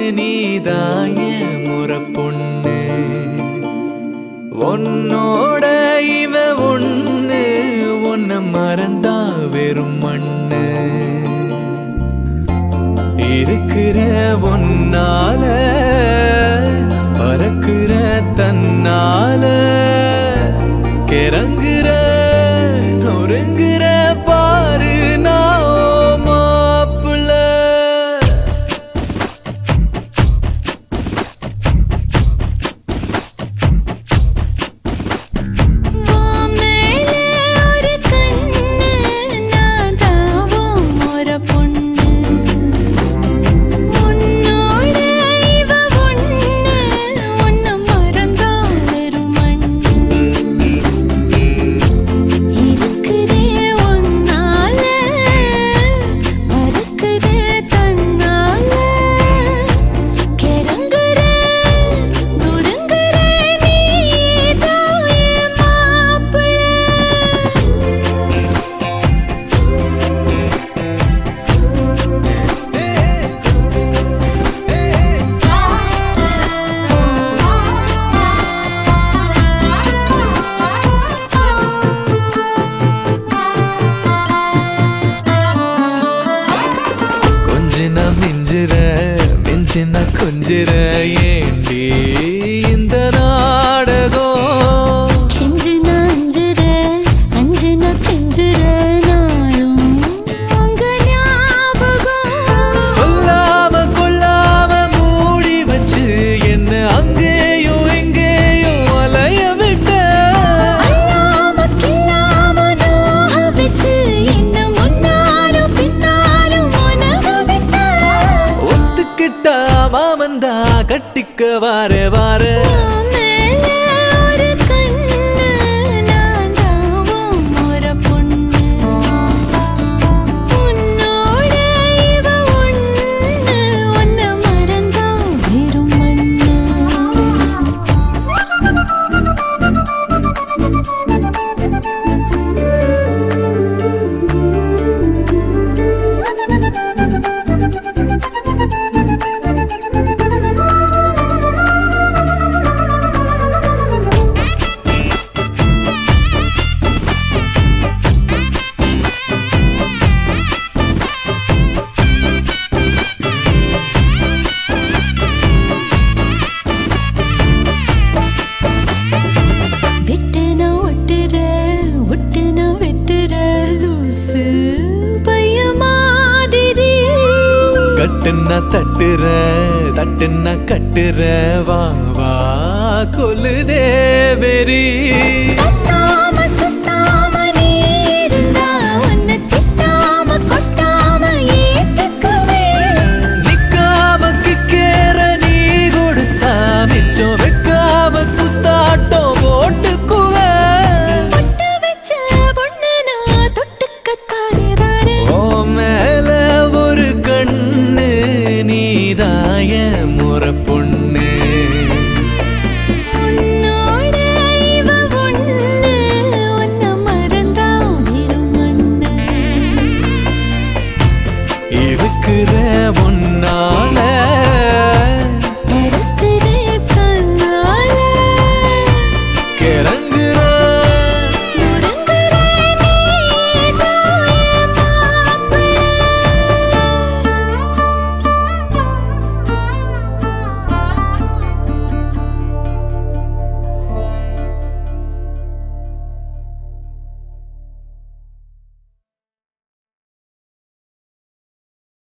நீதாய முறை பொண்ணு உன்னோட இவ ஒண்ணு உன்னை மறந்தா வெறும் மண்ணு இருக்கிற ஒன்னால பறக்கிற தன்னால கிறங்குற நொறுங்குற பாரு நான் மாப்பிள்ள உன் மேலே ஒரு கண்ணு நான் தாவும் ஒரு பொண்ணு உன்னோட இவ ஒண்ணு உன்னை மறந்தா வெறும் மண்ணு இருக்கிறே ஒன்னால மறக்குதே தன்னால கிறங்குற நொறுங்குற நீதான் என் மாப்பிள்ளை கொஞ்சின மிஞ்சிற மிஞ்சின கொஞ்சிற ஏண்டி இந்த நாடகம் கெஞ்சின அஞ்சுற அஞ்சின கெஞ்சுற நாளும் உங்க ஞாபகம் சொல்லாம கொள்ளாம மூடி வச்சு என்ன அங்கேயும் எங்கேயும் அலைய விட்ட அல்லாம கில்லாம நோக வச்சு என்ன முன்னாலும் பின்னாலும் உனக விட்ட ஒத்துக்கிட்டா மாமந்தா கட்டிக்க வார வார உன் மேலே ஒரு கண்ணு நான் தாவும் ஒரு பொண்ணு உன்னோட இவ ஒண்ணு உன்னை மறந்தா வெறும் மண்ணு விட்டு நான் ஒட்டுற ஒட்டு நான் வெட்டுற லூசு பைய மாதிரி கட்டுன்னா தட்டுற தட்டுன்னா கட்டுற வா வா கொல்லுதே வெறி கத்தாம சுத்தாம நீ இருந்தா உன்னை திட்டாம கொட்டாம ஏத்துக்குவேன் நிக்காம கிக்கேற நீ கொடுத்தா மிச்சம் வைக்காம குத்தாட்டம் போட்டுக்குவேன் பொட்டு வச்ச பொண்ணு நான் தொட்டுக்கத்தாரே தாரே ஓ மேல ஒரு கண்ணு நீதாய முறை பொண்ணு உன்னோட இவ ஒண்ணு உன்னை மறந்தா வெறும் மண்ணு இருக்கிற